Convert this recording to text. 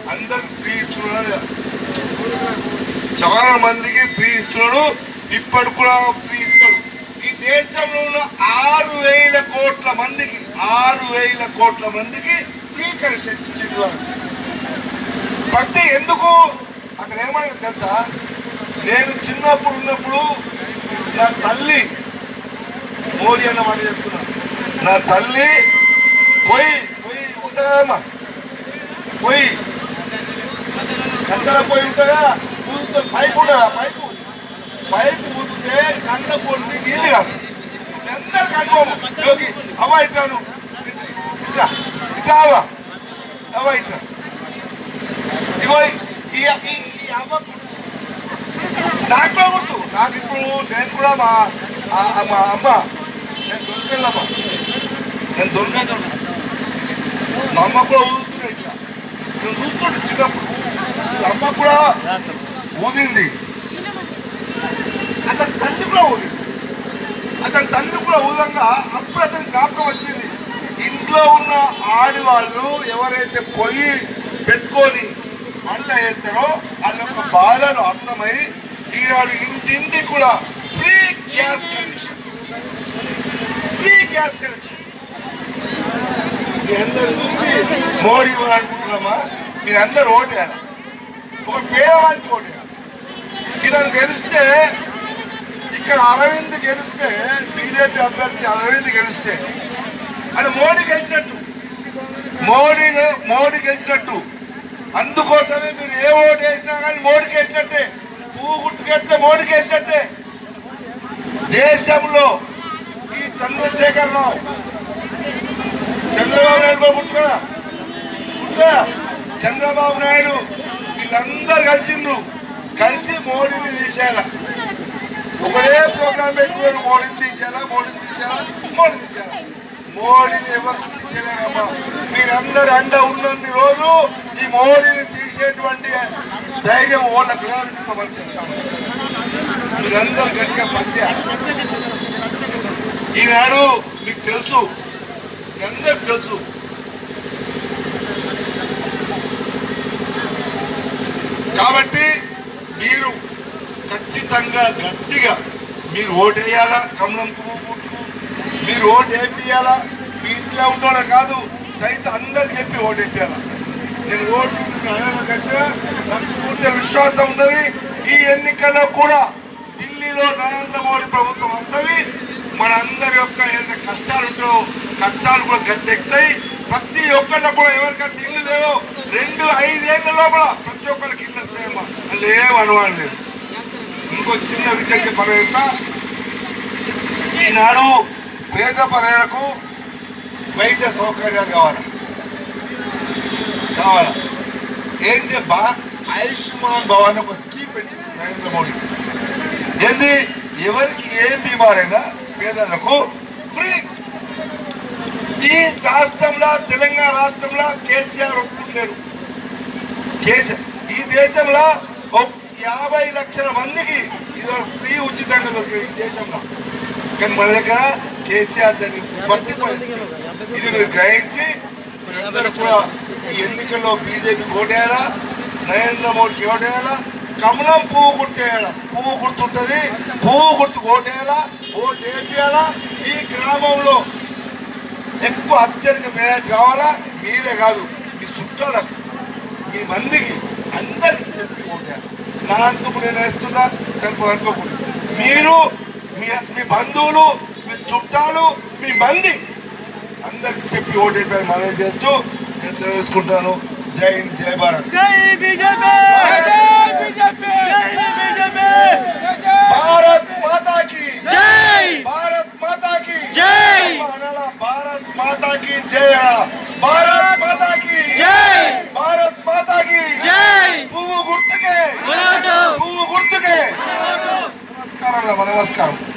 అందరికి ఫ్రీ ఇస్తున్నాడు కదా. చాలా మందికి ఫ్రీ ఇస్తున్నాడు ఇప్పటి కూడా ఫ్రీ ఇస్తాడు ఈ దేశంలో ఉన్న ఆరు వేల కోట్ల మందికి ఆరు వేల కోట్ల మందికి ఫ్రీ కనెక్షన్ ఇచ్చిండు వారు ప్రతి ఎందుకు అక్కడ ఏమైనా తెలుసా నేను చిన్నప్పుడు ఉన్నప్పుడు నా తల్లి మోడీ అన్న మాట చెప్తున్నా నా తల్లి పోయి పోయి ఉంటుందమ్మా పోయి కందర పోయి ఉంటుందా ఊదుతో పైపు ఉంటుందా పైపు పైపు ఊదితే కండ పొడిని నీళ్ళు కాదు అందరు కనుకోము యోగి అవ్వ ఇట్లాను ఇట్లా ఇట్లా అవ్వ అవ్వ ఇట్లా ఇగో ఈ ఈ- ఈ అవ్వ నాకు కూడా గుర్తు నాకు ఇప్పుడు నేను కూడా మా ఆ- మా అమ్మ నేను దొరికెళ్ళమ్మా నేను దొరికాను మా అమ్మ కూడా ఊదుతున్నాయి ఇట్లా నేను చూస్తుంటే చిన్నప్పుడు ఈ అమ్మ కూడా ఊదింది అతని తండ్రి కూడా ఊదింది అతని తండ్రి కూడా ఊదంగా అప్పుడు అతని జ్ఞాపకం వచ్చింది ఇంట్లో ఉన్న ఆడవాళ్ళు ఎవరైతే పొయ్యి పెట్టుకొని వంట చేస్తారో వాళ్ళ యొక్క బాధలు అర్థమై ఈనాడు ఇంటింటి కూడా free gas connection free gas connection మీ అందరు చూసి మోడీ అనుకుంటున్నామా మీరందరూ ఓటేయాలి ఒక పేదవానికి ఓటేయాలి ఇతను గెలిస్తే ఇక్కడ అరవింద్ గెలిస్తే బీజేపీ అభ్యర్థి అరవింద్ గెలిస్తే అది మోడీ గెలిచినట్టు మోడీ మోడీ గెలిచినట్టు అందుకోసమే మీరు ఏ ఓటు వేసినా కానీ మోడీకి వేసినట్టే పువ్వు గుర్తుకేస్తే మోడీకి వేసినట్టే దేశంలో ఈ చంద్రశేఖర్ రావు చంద్రబాబు నాయుడు కూడా గుర్తుగా గుర్తుగా చంద్రబాబు నాయుడు వీళ్ళందరూ కలిసిండ్రు కలిసి మోడీని తీసేయాల ఒకటే ప్రోగ్రామ్ పెట్టుకున్నారు మోడీని తీసేయాలా మోడీని తీసేయాలా మోడీని తీసేయాలా మోడీని ఎవరు తీసేయలేరమ్మా మీరందరూ అండ ఉన్నన్ని రోజు ఈ మోడీని తీసేటువంటి ధైర్యం ఓళ్ళకు లేవని మీరందరూ గట్టిగా పనిచేయాలి ఈనాడు మీకు తెలుసు మీ అందరికి తెలుసు కాబట్టి మీరు ఖచ్చితంగా గట్టిగా మీరు ఓటు వేయాలా కమలం పువ్వు గుర్తుకు మీరు ఓటు వేపియాలా మీ ఇంట్లో ఉండడం కాదు రైతు అందరికి చెప్పి ఓటు వేపియాలా నేను ఓటు అడగడానికి వచ్చినా నాకు పూర్తి విశ్వాసం ఉన్నది ఈ ఎన్నికల్లో కూడా ఢిల్లీలో నరేంద్ర మోడీ ప్రభుత్వం వస్తుంది మనందరి యొక్క ఏదైతే కష్టాలు ఉంటాయో కష్టాలు కూడా గట్టెక్కుతాయి ప్రతి ఒక్కరిలో కూడా ఎవరికైతే ఇల్లు లేవో రెండు ఐదేళ్ల లోపల ప్రతి ఒక్కరికి ఇల్లు వస్తాయమ్మా వాళ్ళు ఏం అనుమానం లేదు ఇంకో చిన్న విద్యకి పర్వేస్తా ఈనాడు పేద ప్రజలకు వైద్య సౌకర్యాలు కావాలి కావాలా ఏంటి బా ఆయుష్మాన్ భవన్ ఒక స్కీమ్ పెట్టింది నరేంద్ర మోడీ ఏంది ఎవరికి ఏ బీమారైనా పేదలకు ఫ్రీ ఈ రాష్ట్రంలో తెలంగాణ రాష్ట్రంలో కేసీఆర్ ఒప్పుకుంటారు కేసీఆర్ ఈ దేశంలో ఒక యాభై లక్షల మందికి ఇది ఫ్రీ ఉచితంగా దొరికింది ఈ దేశంలో కానీ మన దగ్గర కేసీఆర్ దాన్ని వర్తింపజేస్తుంది. ఇది మీరు గ్రహించి మీరందరూ కూడా ఈ ఎన్నికల్లో బీజేపీ ఓటేయాలా నరేంద్ర మోడీకి ఓటేయాలా కమలం పువ్వు గుర్తేయాలా పువ్వు గుర్తుంటుంది పువ్వు గుర్తుకు ఓటేయాలా ఓటు వేపియాలా ఈ గ్రామంలో ఎక్కువ అత్యధిక మేధాటి రావాలా మీరే కాదు మీ చుట్టాలకు మీ మందికి అందరికి చెప్పి ఓటేయాలి నా అంతకు నేను వేస్తున్నా కనుక అనుకోకూడదు మీరు మీ మీ బంధువులు మీ చుట్టాలు మీ మంది అందరికి చెప్పి ఓటేపై మనం చేస్తూ నేను సెలవు తీసుకుంటాను జై హింద్ జై భారత్ జై బీజేపీ జై బీజేపీ జై బీజేపీ భారత్ మాతాకి జై భారత్ మాతాకి జై అనాలా భారత్ మాతాకి జయ భారత్ మాతాకి జై భారత్ మాతాకి జై పువ్వు గుర్తుకే మనోటు పువ్వు గుర్తుకే నమస్కారం నమస్కారం